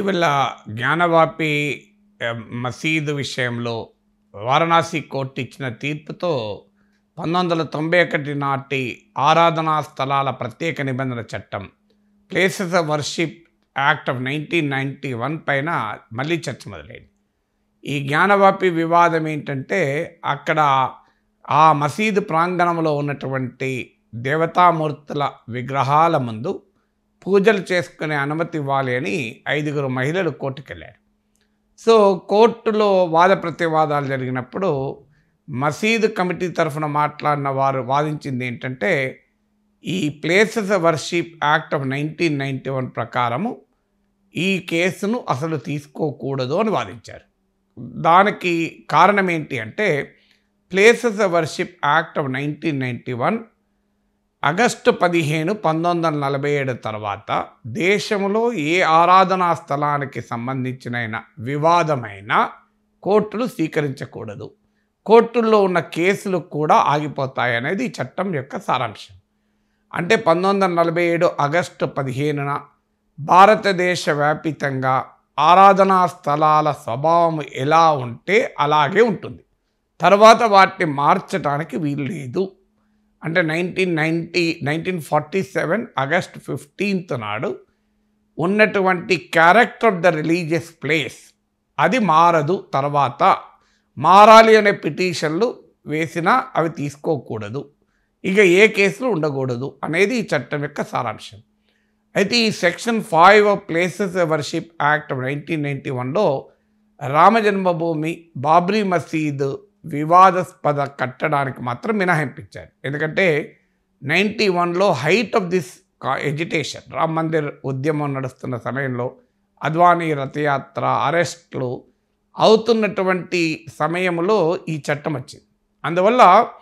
ఇటీవల జ్ఞానవాపి ఆ, మసీదు విషయంలో వారణాసి కోర్టు ఇచ్చిన తీర్పుతో పంతొమ్మిది వందల తొంభై ఒకటి నాటి ఆరాధనా స్థలాల ప్రత్యేక నిబంధన చట్టం places of worship act of nineteen ninety one పైన మళ్ళీ చర్చ మొదలైంది ఈ జ్ఞానవాపి వివాదం ఏంటంటే అక్కడ ఆ మసీదు ప్రాంగణంలో ఉన్నటువంటి దేవతామూర్తుల విగ్రహాల ముందు పూజలు చేసుకునే అనుమతి ఇవ్వాలి అని ఐదుగురు మహిళలు కోర్టుకెళ్ళారు సో కోర్టులో వాద ప్రతివాదాలు జరిగినప్పుడు మసీదు కమిటీ తరఫున మాట్లాడిన వారు వాదించింది ఏంటంటే ఈ places worship act of nineteen ninety one ప్రకారము ఈ కేసును అసలు తీసుకోకూడదు అని వాదించారు దానికి కారణం ఏంటి అంటే places worship act of nineteen ninety one ఆగస్టు పదిహేను పంతొమ్మిది వందల నలభై ఏడు తర్వాత దేశంలో ఏ ఆరాధనా స్థలానికి సంబంధించిన వివాదమైన కోర్టులు స్వీకరించకూడదు కోర్టుల్లో ఉన్న కేసులు కూడా ఆగిపోతాయి అనేది ఈ చట్టం యొక్క సారాంశం అంటే పంతొమ్మిది వందల నలభై ఏడు ఆగస్టు పదిహేనున భారతదేశ వ్యాపితంగా ఆరాధనా స్థలాల స్వభావం ఎలా ఉంటే అలాగే ఉంటుంది తర్వాత వాటిని మార్చడానికి వీలు లేదు అంటే nineteen ninety nineteen forty seven August fifteenth నాడు ఉన్నటువంటి character of the religious place అది మారదు తర్వాత మారాలి అనే పిటిషన్లు వేసినా అవి తీసుకోకూడదు ఇక ఏ కేసులు ఉండకూడదు అనేది ఈ చట్టం యొక్క సారాంశం అయితే ఈ section five of places worship act nineteen ninety వన్లో రామజన్మభూమి బాబ్రీ మసీద్ వివాదాస్పద కట్టడానికి మాత్రం మినహాయింపించారు ఎందుకంటే నైంటీ వన్లో height of this agitation Ram Mandir ఉద్యమం నడుస్తున్న సమయంలో అద్వానీ రథయాత్ర అరెస్ట్లు అవుతున్నటువంటి సమయంలో ఈ చట్టం వచ్చింది అందువల్ల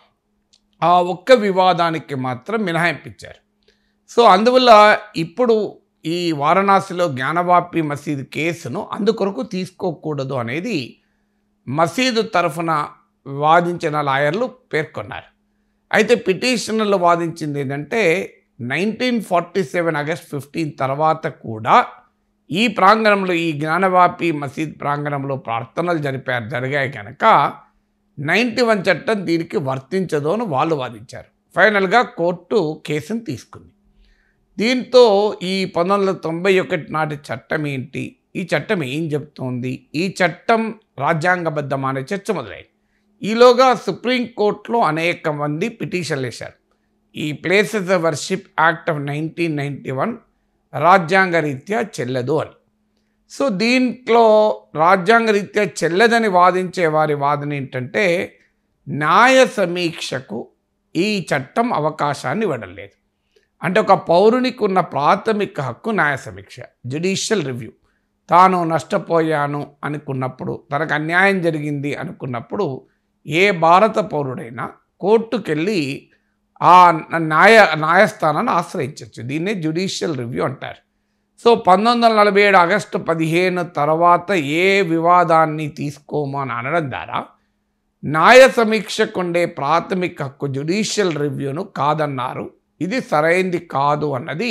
ఆ ఒక్క వివాదానికి మాత్రం మినహాయింపించారు సో అందువల్ల ఇప్పుడు ఈ వారణాసిలో జ్ఞానవాపి మసీదు కేసును అందుకొరకు తీసుకోకూడదు అనేది మసీదు తరఫున వాదించిన లాయర్లు పేర్కొన్నారు అయితే పిటిషనర్లు వాదించింది ఏంటంటే nineteen forty seven August fifteen తర్వాత కూడా ఈ ప్రాంగణంలో ఈ జ్ఞానవాపి మసీద్ ప్రాంగణంలో ప్రార్థనలు జరిపారు జరిగాయి కనుక నైంటీ వన్ చట్టం దీనికి వర్తించదు అని వాళ్ళు వాదించారు ఫైనల్గా కోర్టు కేసును తీసుకుంది దీంతో ఈ పంతొమ్మిది వందల తొంభై ఒకటి నాటి చట్టం ఏంటి ఈ చట్టం ఏం చెప్తోంది ఈ చట్టం రాజ్యాంగబద్ధమా అనే చర్చ మొదలైంది ఈలోగా సుప్రీంకోర్టులో అనేక మంది పిటిషన్లు వేశారు ఈ places of worship act of nineteen ninety one రాజ్యాంగ రీత్యా చెల్లదు అని సో దీంట్లో రాజ్యాంగ రీత్యా చెల్లదని వాదించే వారి వాదన ఏంటంటే న్యాయ సమీక్షకు ఈ చట్టం అవకాశాన్ని ఇవ్వడం లేదు అంటే ఒక పౌరునికి ఉన్న ప్రాథమిక హక్కు న్యాయ సమీక్ష జ్యుడిషియల్ రివ్యూ తాను నష్టపోయాను అనుకున్నప్పుడు తనకు అన్యాయం జరిగింది అనుకున్నప్పుడు ఏ భారత పౌరుడైనా కోర్టుకెళ్ళి ఆ న్యాయ న్యాయస్థానాన్ని ఆశ్రయించవచ్చు దీన్నే జ్యుడిషియల్ రివ్యూ అంటారు సో పంతొమ్మిది వందల నలభై ఏడు ఆగస్టు పదిహేను తర్వాత ఏ వివాదాన్ని తీసుకోము అని అనడం ద్వారా న్యాయ సమీక్షకు ఉండే ప్రాథమిక హక్కు జ్యుడిషియల్ రివ్యూను కాదన్నారు ఇది సరైంది కాదు అన్నది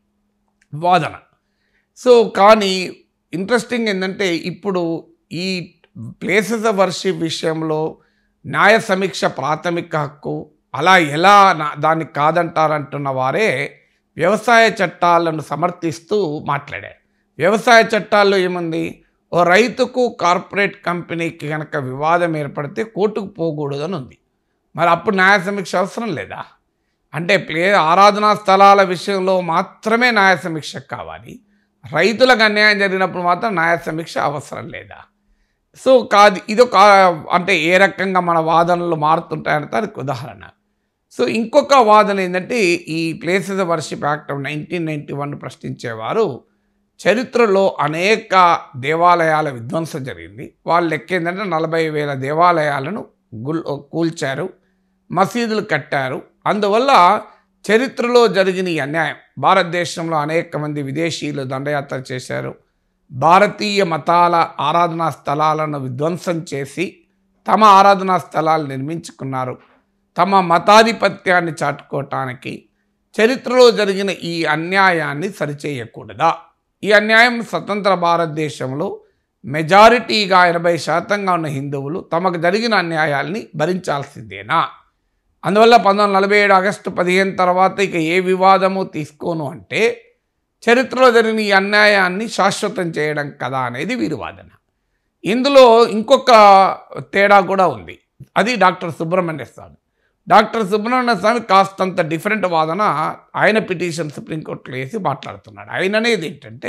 వాదన సో కానీ ఇంట్రెస్టింగ్ ఏంటంటే ఇప్పుడు ఈ ప్లేసెస్ ఆఫ్ వర్షిప్ విషయంలో న్యాయ సమీక్ష ప్రాథమిక హక్కు అలా ఎలా నా- దాన్ని కాదంటారంటున్న వారే వ్యవసాయ చట్టాలను సమర్థిస్తూ మాట్లాడారు వ్యవసాయ చట్టాల్లో ఏముంది ఓ రైతుకు కార్పొరేట్ కంపెనీకి కనుక వివాదం ఏర్పడితే కోర్టుకు పోకూడదు అని ఉంది మరి అప్పుడు న్యాయ సమీక్ష అవసరం లేదా అంటే ప్లే ఆరాధనా స్థలాల విషయంలో మాత్రమే న్యాయ సమీక్ష కావాలి రైతులకు అన్యాయం జరిగినప్పుడు మాత్రం న్యాయ సమీక్ష అవసరం లేదా సో కాదు ఇదొక అంటే ఏ రకంగా మన వాదనలు మారుతుంటాయని దానికి ఉదాహరణ సో ఇంకొక వాదన ఏంటంటే ఈ places worship act of nineteen ninety one ప్రశ్నించేవారు చరిత్రలో అనేక దేవాలయాల విధ్వంసం జరిగింది వాళ్ళు లెక్క ఏంటంటే నలభై వేల దేవాలయాలను గుల్ కూల్చారు మసీదులు కట్టారు అందువల్ల చరిత్రలో జరిగిన ఈ అన్యాయం భారతదేశంలో అనేక మంది విదేశీయులు దండయాత్ర చేశారు భారతీయ మతాల ఆరాధనా స్థలాలను విధ్వంసం చేసి తమ ఆరాధనా స్థలాలు నిర్మించుకున్నారు తమ మతాధిపత్యాన్ని చాటుకోవటానికి చరిత్రలో జరిగిన ఈ అన్యాయాన్ని సరిచేయకూడదా ఈ అన్యాయం స్వతంత్ర భారతదేశంలో మెజారిటీగా ఎనభై శాతంగా ఉన్న హిందువులు తమకు జరిగిన అన్యాయాల్ని భరించాల్సిందేనా అందువల్ల పంతొమ్మిది వందల నలభై ఏడు ఆగస్టు పదిహేను తర్వాత ఇక ఏ వివాదము తీసుకోను అంటే చరిత్రలో జరిగిన ఈ అన్యాయాన్ని శాశ్వతం చేయడం కదా అనేది వీరి వాదన ఇందులో ఇంకొక తేడా కూడా ఉంది అది డాక్టర్ సుబ్రహ్మణ్య స్వామి డాక్టర్ సుబ్రహ్మణ్య స్వామి కాస్తంత డిఫరెంట్ వాదన ఆయన పిటిషన్ సుప్రీంకోర్టులో వేసి మాట్లాడుతున్నాడు ఆయన అనేది ఏంటంటే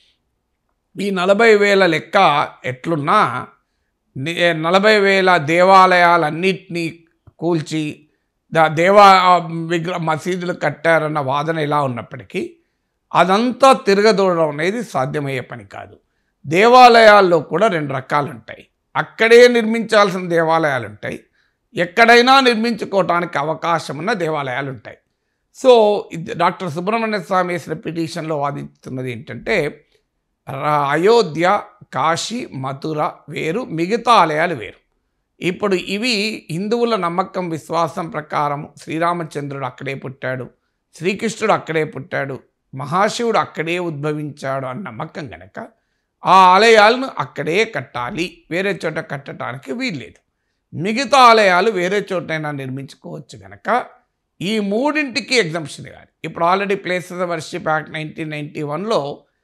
ఈ నలభై వేల లెక్క ఎట్లున్నా ని- నలభై వేల దేవాలయాలన్నిటినీ కూల్చి దా దేవా విగ్రహ మసీదులు కట్టారన్న వాదన ఇలా ఉన్నప్పటికీ అదంతా తిరగదోడడం అనేది సాధ్యమయ్యే పని కాదు దేవాలయాల్లో కూడా రెండు రకాలు ఉంటాయి అక్కడే నిర్మించాల్సిన దేవాలయాలు ఉంటాయి ఎక్కడైనా నిర్మించుకోవటానికి అవకాశం ఉన్న దేవాలయాలు ఉంటాయి సో ఇది డాక్టర్ సుబ్రహ్మణ్య స్వామి వేసిన పిటిషన్లో వాదిస్తున్నది ఏంటంటే రా- అయోధ్య కాశీ మథుర వేరు మిగతా ఆలయాలు వేరు ఇప్పుడు ఇవి హిందువుల నమ్మకం విశ్వాసం ప్రకారం శ్రీరామచంద్రుడు అక్కడే పుట్టాడు శ్రీకృష్ణుడు అక్కడే పుట్టాడు మహాశివుడు అక్కడే ఉద్భవించాడు అన్న నమ్మకం గనక ఆ ఆలయాలను అక్కడే కట్టాలి వేరే చోట కట్టడానికి వీల్లేదు మిగతా ఆలయాలు వేరే చోటైనా నిర్మించుకోవచ్చు గనక ఈ మూడింటికి ఎగ్జంప్షన్ ఇవ్వాలి ఇప్పుడు already places worship act nineteen ninety వన్లో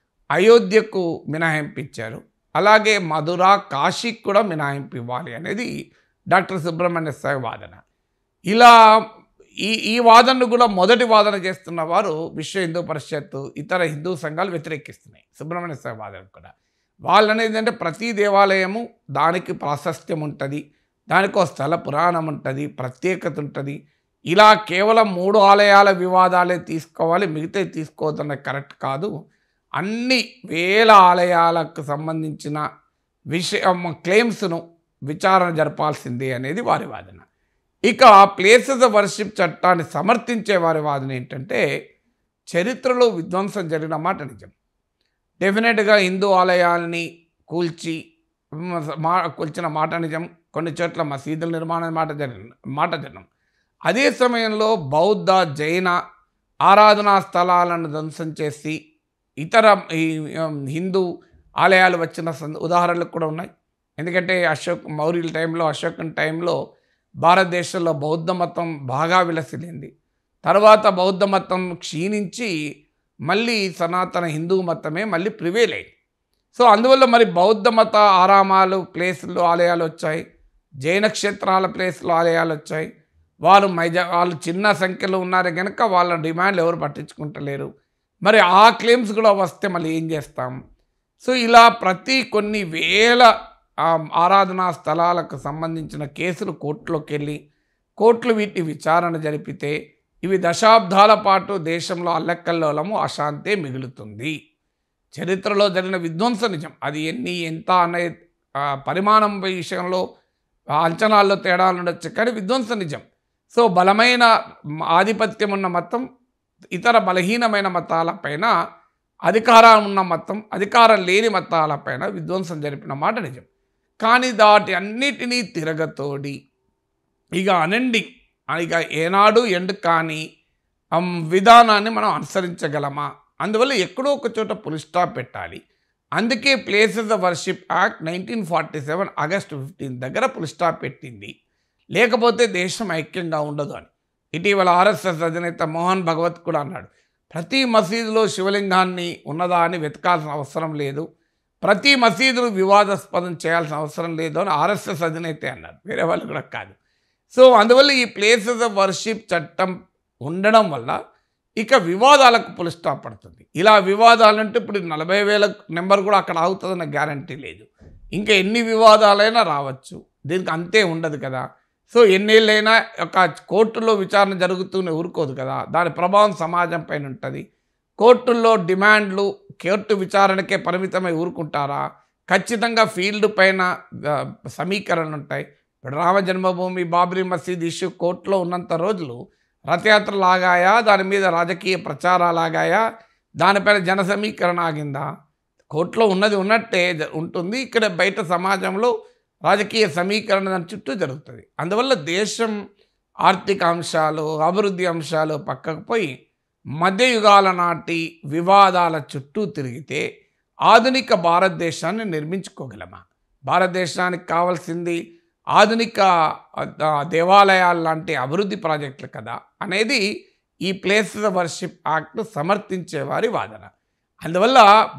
అయోధ్యకు మినహాయింపు ఇచ్చారు అలాగే మధుర కాశీకి కూడా మినహాయింపు ఇవ్వాలి అనేది డాక్టర్ సుబ్రహ్మణ్య స్వామి వాదన ఇలా ఈ ఈ వాదనను కూడా మొదటి వాదన చేస్తున్న వారు విశ్వ హిందూ పరిషత్ ఇతర హిందూ సంఘాలు వ్యతిరేకిస్తున్నాయి సుబ్రహ్మణ్య స్వామి వాదన కూడా వాళ్ళు అనేది ఏంటంటే ప్రతి దేవాలయము దానికి ప్రాశస్త్యం ఉంటుంది దానికి ఒక స్థల పురాణం ఉంటుంది ప్రత్యేకత ఉంటుంది ఇలా కేవలం మూడు ఆలయాల వివాదాలే తీసుకోవాలి మిగతా తీసుకోవద్దన్న కరెక్ట్ కాదు అన్ని వేల ఆలయాలకు సంబంధించిన విషయం క్లెయిమ్స్ను విచారణ జరపాల్సిందే అనేది వారి వాదన ఇక ప్లేసెస్ ఆఫ్ వర్షిప్ చట్టాన్ని సమర్థించే వారి వాదన ఏంటంటే చరిత్రలో విధ్వంసం జరిగిన మాట నిజం డెఫినెట్గా హిందూ ఆలయాల్ని కూల్చి మ- మా కూల్చిన మాట నిజం కొన్ని చోట్ల మసీదుల నిర్మాణం మాట జరిగిన మాట జనం అదే సమయంలో బౌద్ధ జైన ఆరాధనా స్థలాలను ధ్వంసం చేసి ఇతర ఈ ఉమ్, హిందూ ఆలయాలు వచ్చిన సంద- ఉదాహరణలు కూడా ఉన్నాయి ఎందుకంటే అశోక్ మౌర్యుల టైంలో అశోకన్ టైంలో భారతదేశంలో బౌద్ధ మతం బాగా విలసిల్లింది తర్వాత బౌద్ధ మతం క్షీణించి మళ్ళీ సనాతన హిందూ మతమే మళ్ళీ ప్రివేల్ అయింది సో అందువల్ల మరి బౌద్ధ మత ఆరామాలు ప్లేసులు ఆలయాలు వచ్చాయి జైన క్షేత్రాల ప్లేస్లో ఆలయాలు వచ్చాయి వారు మైజ వాళ్ళు చిన్న సంఖ్యలో ఉన్నారు కనుక వాళ్ళ డిమాండ్లు ఎవరు పట్టించుకుంటలేరు మరి ఆ క్లెయిమ్స్ కూడా వస్తే మళ్ళీ ఏం చేస్తాం సో ఇలా ప్రతి కొన్ని వేల ఆ, ఆరాధనా స్థలాలకు సంబంధించిన కేసులు కోర్టులోకి వెళ్ళి కోర్టులు వీటిని విచారణ జరిపితే ఇవి దశాబ్దాల పాటు దేశంలో అల్లకల్లోలము అశాంతే మిగులుతుంది చరిత్రలో జరిగిన విధ్వంసం నిజం అది ఎన్ని ఎంత అనే ఆ, పరిమాణం విషయంలో ఆ అంచనాల్లో తేడాలు ఉండొచ్చు కానీ విధ్వంసం నిజం సో బలమైన మ- ఆధిపత్యం ఉన్న మతం ఇతర బలహీనమైన మతాలపైన అధికారం ఉన్న మతం అధికారం లేని మతాలపైన విధ్వంసం జరిపిన మాట నిజం కానీ దాటి అన్నిటినీ తిరగతోడి ఇక అనండి ఇక ఏనాడు ఎండ్ కాని అమ్, విధానాన్ని మనం అనుసరించగలమా అందువల్ల ఎక్కడో ఒక చోట పులి స్టాప్ పెట్టాలి అందుకే places of worship act nineteen forty seven August fifteen దగ్గర పులి స్టాప్ పెట్టింది లేకపోతే దేశం ఐక్యంగా ఉండదు అని ఇటీవల ఆర్ఎస్ఎస్ అధినేత మోహన్ భగవత్ కూడా అన్నాడు ప్రతి మసీదులో శివలింగాన్ని ఉన్నదా అని వెతకాల్సిన అవసరం లేదు ప్రతి మసీదును వివాదాస్పదం చేయాల్సిన అవసరం లేదు అని ఆర్ఎస్ఎస్ అధినేతే అన్నారు వేరే వాళ్ళు కూడా కాదు సో అందువల్ల ఈ ప్లేసెస్ ఆఫ్ వర్షిప్ చట్టం ఉండడం వల్ల ఇక వివాదాలకు పులి స్టాప్ పడుతుంది ఇలా వివాదాలంటే ఇప్పుడు నలభై వేల నెంబర్ కూడా అక్కడ అవుతుందన్న గ్యారంటీ లేదు ఇంకా ఎన్ని వివాదాలైనా రావచ్చు దీనికి అంతే ఉండదు కదా సో ఎన్నేళ్ళైనా ఒక కోర్టులో విచారణ జరుగుతూనే ఊరుకోదు కదా దాని ప్రభావం సమాజం పైన ఉంటుంది కోర్టుల్లో డిమాండ్లు కోర్టు విచారణకే పరిమితమై ఊరుకుంటారా ఖచ్చితంగా ఫీల్డ్ పైన ఆ, సమీకరణలు ఉంటాయి ఇప్పుడు రామ జన్మభూమి బాబ్రీ మసీద్ ఇష్యూ కోర్టులో ఉన్నంత రోజులు రథయాత్రలు ఆగాయా దాని మీద రాజకీయ ప్రచారాలు ఆగాయా దానిపైన జన సమీకరణ ఆగిందా కోర్టులో ఉన్నది ఉన్నట్టే జ- ఉంటుంది ఇక్కడ బయట సమాజంలో రాజకీయ సమీకరణ దాని చుట్టూ జరుగుతుంది అందువల్ల దేశం ఆర్థిక అంశాలు అభివృద్ధి అంశాలు పక్కకు పోయి మధ్యయుగాల నాటి వివాదాల చుట్టూ తిరిగితే ఆధునిక భారతదేశాన్ని నిర్మించుకోగలమా భారతదేశానికి కావాల్సింది ఆధునిక ఆ, దేవాలయాలు లాంటి అభివృద్ధి ప్రాజెక్టులు కదా అనేది ఈ ప్లేసెస్ వర్షిప్ యాక్ట్ సమర్థించే వారి వాదన అందువల్ల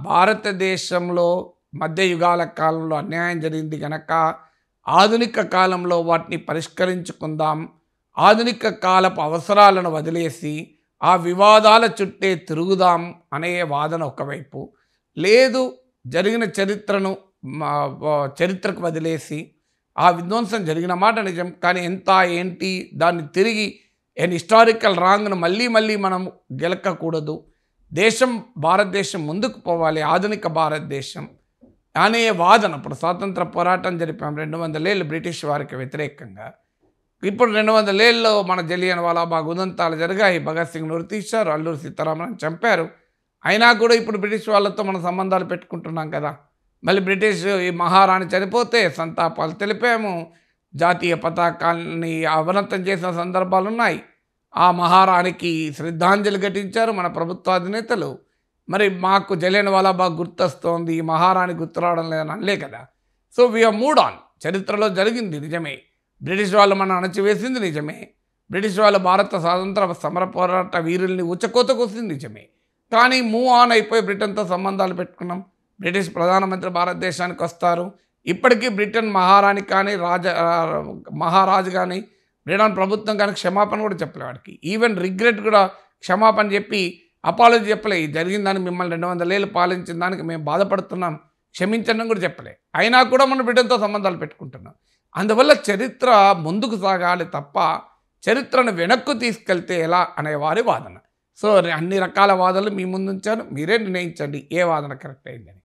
భారతదేశంలో మధ్య యుగాల కాలంలో అన్యాయం జరిగింది కనుక ఆధునిక కాలంలో వాటిని పరిష్కరించుకుందాం ఆధునిక కాలపు అవసరాలను వదిలేసి ఆ వివాదాల చుట్టే తిరుగుదాం అనే వాదన ఒకవైపు లేదు జరిగిన చరిత్రను మా- వా- చరిత్రకు వదిలేసి ఆ విధ్వంసం జరిగిన మాట నిజం కానీ ఎంత ఏంటి దాన్ని తిరిగి ఎన్ హిస్టారికల్ రాంగ్ను మళ్ళీ మళ్ళీ మనం గెలకకూడదు దేశం భారతదేశం ముందుకు పోవాలి ఆధునిక భారతదేశం అనే వాదన ఇప్పుడు స్వాతంత్ర పోరాటం జరిపాం రెండు వందలేళ్ళు బ్రిటిష్ వారికి వ్యతిరేకంగా ఇప్పుడు రెండు వందలేళ్ళలో మన జలియన్ వాలాబాగ్ ఉదంతాలు జరిగాయి భగత్ సింగ్ నూరు తీశారు అల్లూరు సీతారామన్ చంపారు అయినా కూడా ఇప్పుడు బ్రిటిష్ వాళ్ళతో మన సంబంధాలు పెట్టుకుంటున్నాం కదా మళ్ళీ బ్రిటిష్ ఈ మహారాణి చనిపోతే సంతాపాలు తెలిపాము జాతీయ పతాకాన్ని అవనతం చేసిన సందర్భాలు ఉన్నాయి ఆ మహారాణికి శ్రద్ధాంజలి ఘటించారు మన ప్రభుత్వ అధినేతలు మరి మాకు జలియన్ వాలాబాగ్ గుర్తొస్తోంది ఈ మహారాణి గుర్తు రావడం లేదని అనలే కదా సో వీఆర్ మూడ్ ఆన్ చరిత్రలో జరిగింది నిజమే బ్రిటిష్ వాళ్ళు మనం అణచివేసింది నిజమే బ్రిటిష్ వాళ్ళు భారత స్వాతంత్ర సమర పోరాట వీరుల్ని ఉచ్చకోత కోసింది నిజమే కానీ మూవ్ ఆన్ అయిపోయి బ్రిటన్తో సంబంధాలు పెట్టుకున్నాం బ్రిటిష్ ప్రధానమంత్రి భారతదేశానికి వస్తారు ఇప్పటికీ బ్రిటన్ మహారాణి కానీ రాజ ఆ, మహారాజు కానీ బ్రిటన్ ప్రభుత్వం కానీ క్షమాపణ కూడా చెప్పలే వాడికి ఈవెన్ రిగ్రెట్ కూడా క్షమాపణ చెప్పి అపాలజీ చెప్పలే ఇది జరిగిన దానికి మిమ్మల్ని రెండు వందల ఏళ్ళు పాలించిన దానికి మేము బాధపడుతున్నాం క్షమించడం కూడా చెప్పలే అయినా కూడా మనం బ్రిటన్తో సంబంధాలు పెట్టుకుంటున్నాం అందువల్ల చరిత్ర ముందుకు సాగాలి తప్ప చరిత్రను వెనక్కు తీసుకెళ్తే ఎలా అనే వారి వాదన సో అన్ని రకాల వాదనలు మీ ముందు ఉంచాను మీరే నిర్ణయించండి ఏ వాదన కరెక్ట్ అయిందని